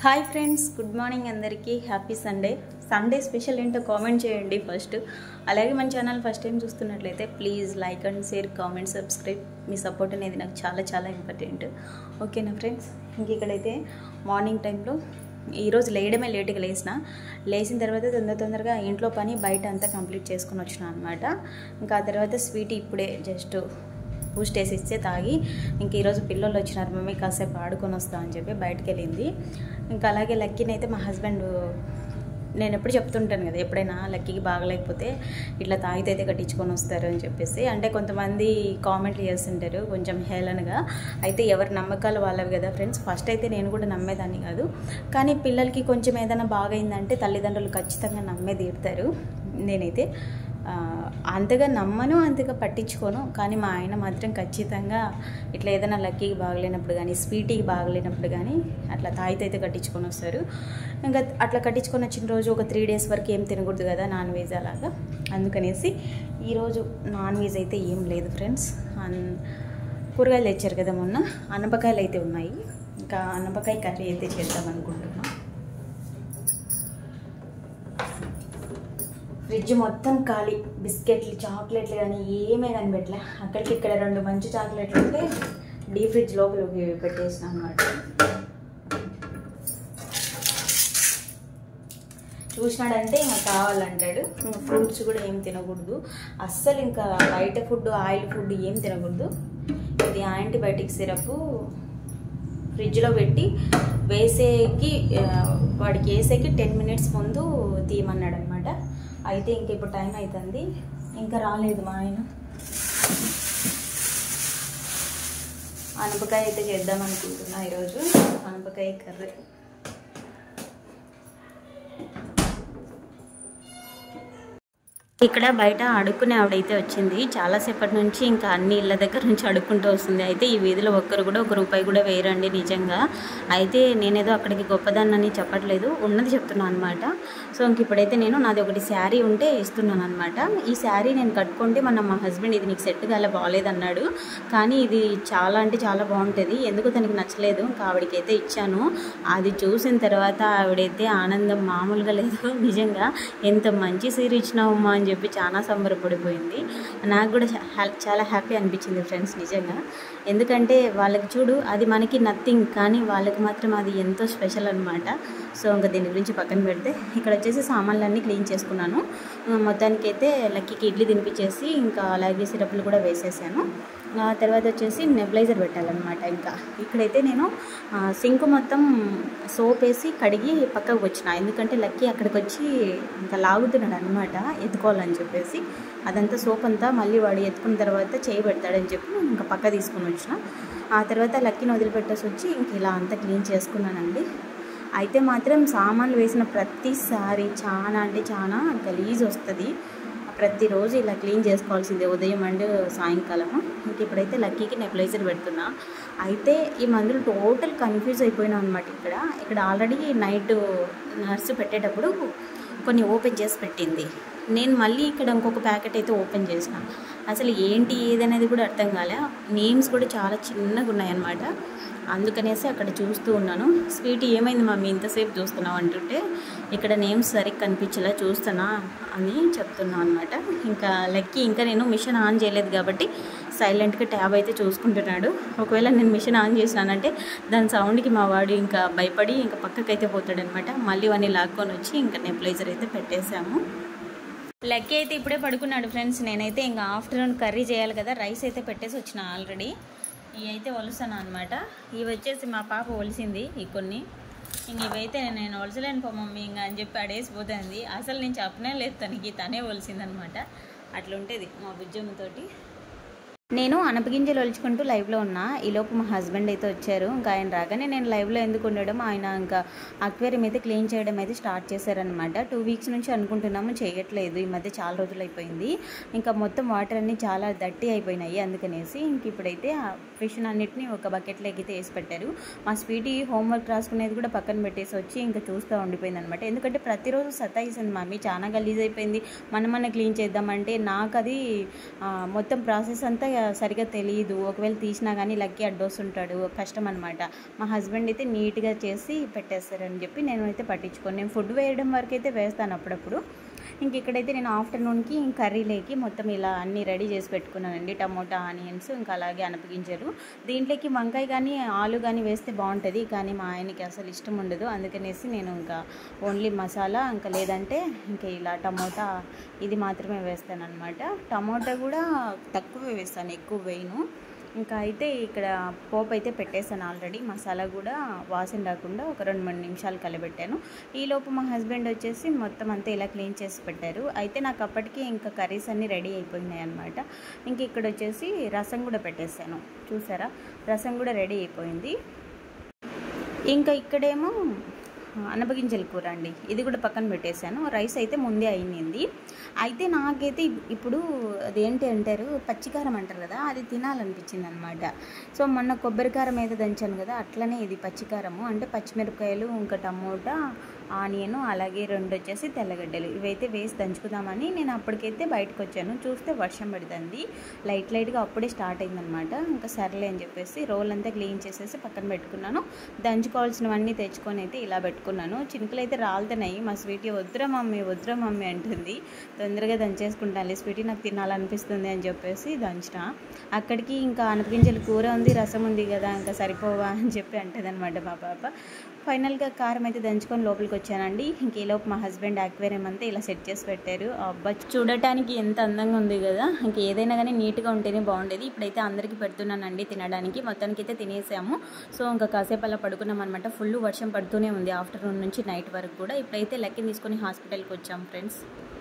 hi friends good morning అందరికీ happy Sunday Sunday special ఏంటో comment చేయండి ఫస్ట్ అలాగే మన ఛానల్ ఫస్ట్ టైం చూస్తున్నట్లయితే please like and share comment subscribe మీ సపోర్ట్ అనేది నాకు చాలా చాలా ఇంపార్టెంట్ ఓకేనా ఫ్రెండ్స్ ఇంక ఇక్కడైతే మార్నింగ్ టైంలో ఈరోజు లేయడమే లేట్గా లేచిన లేచిన తర్వాత తొందర తొందరగా ఇంట్లో పని బయట అంతా కంప్లీట్ చేసుకుని వచ్చిన అనమాట ఇంకా ఆ తర్వాత స్వీట్ ఇప్పుడే జస్ట్ బూస్ట్ వేసి ఇస్తే తాగి ఇంక ఈరోజు పిల్లలు వచ్చినారు మమ్మీ కాసేపు ఆడుకొని వస్తా అని చెప్పి బయటకు వెళ్ళింది ఇంకా అలాగే లక్కీని అయితే మా హస్బెండ్ నేను ఎప్పుడు చెప్తుంటాను కదా ఎప్పుడైనా లక్కీకి బాగలేకపోతే ఇట్లా తాగితే అయితే కట్టించుకొని వస్తారు అని చెప్పేసి అంటే కొంతమంది కామెంట్లు చేస్తుంటారు కొంచెం హేళనగా అయితే ఎవరి నమ్మకాలు వాళ్ళవి కదా ఫ్రెండ్స్ ఫస్ట్ అయితే నేను కూడా నమ్మేదాన్ని కాదు కానీ పిల్లలకి కొంచెం ఏదైనా బాగైందంటే తల్లిదండ్రులు ఖచ్చితంగా నమ్మే తీరుతారు నేనైతే ఆ, అంతగా నమ్మను అంతగా పట్టించుకోను కానీ మా ఆయన మాత్రం ఖచ్చితంగా ఇట్లా ఏదైనా లక్కీకి బాగలేనప్పుడు కానీ స్వీటీకి బాగలేనప్పుడు కానీ అట్లా తాయితే అయితే కట్టించుకొని వస్తారు ఇంకా అట్లా కట్టించుకొని వచ్చిన రోజు ఒక త్రీ డేస్ వరకు ఏం తినకూడదు కదా నాన్ వెజ్ అలాగా అందుకనేసి ఈరోజు నాన్ వెజ్ అయితే ఏం లేదు ఫ్రెండ్స్ అన్ కూరగాయలు తెచ్చారు కదా మొన్న అనపకాయలు అయితే ఉన్నాయి ఇంకా అనపకాయ కర్రీ అయితే చేద్దాం అనుకుంటున్నాం ఫ్రిడ్జ్ మొత్తం ఖాళీ బిస్కెట్లు చాక్లెట్లు కానీ ఏమే కానీ పెట్టలే అక్కడికి ఇక్కడ రెండు మంచి చాక్లెట్లు ఉంటే డీ ఫ్రిడ్జ్ లోపలికి పెట్టేసిన అనమాట చూసినాడంటే ఇంకా కావాలంటాడు ఇంకా ఫ్రూట్స్ కూడా ఏం తినకూడదు అస్సలు ఇంకా బయట ఫుడ్ ఆయిల్ ఫుడ్ ఏం తినకూడదు ఇది యాంటీబయాటిక్ సిరప్ ఫ్రిడ్జ్లో పెట్టి వేసేకి ఆ, వాడికి వేసేకి టెన్ మినిట్స్ ముందు తీయమన్నాడు అనమాట అయితే ఇంక ఇప్పుడు టైం అవుతుంది ఇంకా రాలేదు మా ఆయన అనపకాయ అయితే చేద్దాం అనుకుంటున్నా ఈరోజు అనపకాయ కర్రీ ఇక్కడ బయట అడుక్కునే ఆవిడైతే వచ్చింది చాలాసేపటి నుంచి ఇంకా అన్ని ఇళ్ళ దగ్గర నుంచి అడుక్కుంటూ వస్తుంది అయితే ఈ వీధిలో ఒక్కరు కూడా ఒక రూపాయి కూడా వేయరండి నిజంగా అయితే నేనేదో అక్కడికి గొప్పదాన్నని చెప్పట్లేదు ఉన్నది చెప్తున్నాను అనమాట సో ఇంక ఇప్పుడైతే నేను నాది ఒకటి శారీ ఉంటే ఇస్తున్నాను అనమాట ఈ శారీ నేను కట్టుకుంటే మన మా హస్బెండ్ ఇది నీకు సెట్ కాలే బాగాలేదన్నాడు కానీ ఇది చాలా అంటే చాలా బాగుంటుంది ఎందుకు తనకి నచ్చలేదు ఇంకా ఆవిడకైతే ఇచ్చాను అది చూసిన తర్వాత ఆవిడైతే ఆనందం మామూలుగా లేదు నిజంగా ఎంత మంచి సీర ఇచ్చినావమ్మా అని చెప్పి చాలా సంబరపడిపోయింది నాకు కూడా చా- హ్యా- చాలా హ్యాపీ అనిపించింది ఫ్రెండ్స్ నిజంగా ఎందుకంటే వాళ్ళకి చూడు అది మనకి నథింగ్ కానీ వాళ్ళకి మాత్రం అది ఎంతో స్పెషల్ అనమాట సో ఇంకా దీని గురించి పక్కన పెడితే ఇక్కడ వచ్చేసి సామాన్లన్నీ క్లీన్ చేసుకున్నాను ఆ, మొత్తానికైతే లక్కీకి ఇడ్లీ తినిపించేసి ఇంకా అలాగే సిరప్లు కూడా వేసేసాను ఆ తర్వాత వచ్చేసి నెబిలైజర్ పెట్టాలన్నమాట ఇంకా ఇక్కడైతే నేను ఆ, సింక్ మొత్తం సోప్ వేసి కడిగి పక్కకు వచ్చిన ఎందుకంటే లక్కీ అక్కడికి వచ్చి ఇంకా లాగుతున్నాడు అనమాట ఎత్తుకోవాలని చెప్పేసి అదంతా సోప్ అంతా మళ్ళీ వాడు ఎత్తుకున్న తర్వాత చేయి పెడతాడని చెప్పి నేను ఇంకా పక్క తీసుకుని వచ్చిన ఆ తర్వాత లక్కీని వదిలిపెట్టేసి వచ్చి ఇంక ఇలా అంతా క్లీన్ చేసుకున్నానండి అయితే మాత్రం సామాన్లు వేసిన ప్రతిసారి చాలా అంటే చాలా గలీజ్ వస్తుంది ప్రతిరోజు ఇలా క్లీన్ చేసుకోవాల్సిందే ఉదయం అండ్ సాయంకాలం ఇంక ఇప్పుడైతే లక్కీకి నెబిలైజర్ పెడుతున్నా అయితే ఈ మందులు టోటల్ కన్ఫ్యూజ్ అయిపోయినా అనమాట ఇక్కడ ఇక్కడ ఆల్రెడీ నైట్ నర్సు పెట్టేటప్పుడు కొన్ని ఓపెన్ చేసి పెట్టింది నేను మళ్ళీ ఇక్కడ ఇంకొక ప్యాకెట్ అయితే ఓపెన్ చేసిన అసలు ఏంటి ఏదనేది కూడా అర్థం కాలే నేమ్స్ కూడా చాలా చిన్నగా ఉన్నాయన్నమాట అందుకనేసి అక్కడ చూస్తూ ఉన్నాను స్వీట్ ఏమైంది మమ్మీ ఇంతసేపు చూస్తున్నావు అంటుంటే ఇక్కడ నేమ్స్ సరిగ్గా కనిపించేలా చూస్తున్నా అని చెప్తున్నా అనమాట ఇంకా లక్కీ ఇంకా నేను మిషన్ ఆన్ చేయలేదు కాబట్టి సైలెంట్గా ట్యాబ్ అయితే చూసుకుంటున్నాడు ఒకవేళ నేను మిషన్ ఆన్ చేసినానంటే దాని సౌండ్కి మా వాడు ఇంకా భయపడి ఇంకా పక్కకైతే పోతాడనమాట మళ్ళీ వాడిని లాక్కొని వచ్చి ఇంకా నెప్లైజర్ అయితే పెట్టేశాము లక్కీ అయితే ఇప్పుడే పడుకున్నాడు ఫ్రెండ్స్ నేనైతే ఇంకా ఆఫ్టర్నూన్ కర్రీ చేయాలి కదా రైస్ అయితే పెట్టేసి వచ్చిన ఆల్రెడీ ఇవి అయితే ఒలుసాను అనమాట ఇవి వచ్చేసి మా పాప ఒలిసింది ఈ కొన్ని ఇంక ఇవైతే నేను ఒలసలేను పో మమ్మీ ఇంకా అని చెప్పి అడేసిపోతుంది అసలు నేను చెప్పనే లేదు తనకి తనే ఒలిసిందనమాట అట్లుంటేది మా బుజ్జమ్మతోటి నేను అనపగింజలు ఒలుచుకుంటూ లైవ్లో ఉన్నా ఈలోపు మా హస్బెండ్ అయితే వచ్చారు ఇంకా ఆయన రాగానే నేను లైవ్లో ఎందుకు ఉండడం ఆయన ఇంకా అక్వేరియం అయితే క్లీన్ చేయడం అయితే స్టార్ట్ చేశారనమాట టూ వీక్స్ నుంచి అనుకుంటున్నాము చేయట్లేదు ఈ మధ్య చాలా రోజులు అయిపోయింది ఇంకా మొత్తం వాటర్ అన్నీ చాలా దట్టి అయిపోయినాయి అందుకనేసి ఇంక ఇప్పుడైతే ఆ ఫిష్ అన్నిటిని ఒక బకెట్లో ఎగితే వేసి పెట్టారు మా స్వీటీ హోంవర్క్ రాసుకునేది కూడా పక్కన పెట్టేసి వచ్చి ఇంకా చూస్తూ ఉండిపోయింది అనమాట ఎందుకంటే ప్రతిరోజు సతాయిస్తుంది మమ్మీ చాలా గలీజ్ అయిపోయింది మనం మన క్లీన్ చేద్దామంటే నాకు అది ఆ, మొత్తం ప్రాసెస్ అంతా సరిగా తెలియదు ఒకవేళ తీసినా కానీ లక్కీ అడ్డొస్తుంటాడు కష్టం అనమాట మా హస్బెండ్ అయితే నీట్గా చేసి పెట్టేస్తారని చెప్పి నేను అయితే పట్టించుకోను నేను ఫుడ్ వేయడం వరకు అయితే వేస్తాను అప్పుడప్పుడు ఇంక ఇక్కడైతే నేను ఆఫ్టర్నూన్కి కర్రీలోకి మొత్తం ఇలా అన్నీ రెడీ చేసి పెట్టుకున్నానండి టమోటా ఆనియన్స్ ఇంకా అలాగే అనపగింజలు దీంట్లోకి వంకాయ కానీ ఆలు కానీ వేస్తే బాగుంటుంది కానీ మా ఆయనకి అసలు ఇష్టం ఉండదు అందుకనేసి నేను ఇంకా ఓన్లీ మసాలా ఇంకా లేదంటే ఇంకా ఇలా టమోటా ఇది మాత్రమే వేస్తాను అనమాట టమోటా కూడా తక్కువే వేస్తాను ఎక్కువ వేయను ఇంకా అయితే ఇక్కడ పోపు అయితే పెట్టేశాను ఆల్రెడీ మసాలా కూడా వాసన రాకుండా ఒక రెండు మూడు నిమిషాలు కలబెట్టాను ఈలోపు మా హస్బెండ్ వచ్చేసి మొత్తం అంతా ఇలా క్లీన్ చేసి పెట్టారు అయితే నాకు అప్పటికి ఇంకా కర్రీస్ అన్నీ రెడీ అయిపోయినాయి అనమాట ఇంక ఇక్కడ వచ్చేసి రసం కూడా పెట్టేశాను చూసారా రసం కూడా రెడీ అయిపోయింది ఇంకా ఇక్కడేమో అనపగింజల కూర అండి ఇది కూడా పక్కన పెట్టేశాను రైస్ అయితే ముందే అయిపోయింది అయితే నాకైతే ఇప్పుడు అదేంటి అంటారు పచ్చికారం అంటారు కదా అది తినాలనిపించింది అనమాట సో మొన్న కొబ్బరికారం అయితే దంచాను కదా అట్లనే ఇది పచ్చికారము అంటే పచ్చిమిరపకాయలు ఇంకా టమోటా ఆనియన్ అలాగే రెండు వచ్చేసి తెల్లగడ్డలు ఇవైతే వేసి దంచుకుందామని నేను అప్పటికైతే బయటకు వచ్చాను చూస్తే వర్షం పడుతుంది లైట్ లైట్గా అప్పుడే స్టార్ట్ అయిందనమాట ఇంకా సర్లే అని చెప్పేసి రోల్ అంతా క్లీన్ చేసేసి పక్కన పెట్టుకున్నాను దంచుకోవాల్సినవన్నీ తెచ్చుకొని అయితే ఇలా పెట్టుకున్నాను చినుకులు అయితే రాలుతున్నాయి మా స్వీటీ వద్దురా మమ్మీ వద్దురా మమ్మీ అంటుంది తొందరగా దంచేసుకుంటాను స్వీటీ నాకు తినాలనిపిస్తుంది అని చెప్పేసి దంచిన అక్కడికి ఇంకా అనపగింజల కూర ఉంది రసం ఉంది కదా ఇంకా సరిపోవా అని చెప్పి అంటుంది అనమాట మా పాప ఫైనల్గా కారం అయితే దంచుకొని లోపలికి వచ్చానండి ఇంక ఈలోపు మా హస్బెండ్ అక్వేరియం అంతా ఇలా సెట్ చేసి పెట్టారు అబ్బా చూడటానికి ఎంత అందంగా ఉంది కదా ఇంక ఏదైనా కానీ నీట్గా ఉంటేనే బాగుండేది ఇప్పుడైతే అందరికీ పెడుతున్నానండి తినడానికి మొత్తానికి అయితే తినేసాము సో ఇంకా కాసేపు అలా పడుకున్నాం అనమాట ఫుల్ వర్షం పడుతూనే ఉంది ఆఫ్టర్నూన్ నుంచి నైట్ వరకు కూడా ఇప్పుడైతే లెక్క తీసుకొని హాస్పిటల్కి వచ్చాం ఫ్రెండ్స్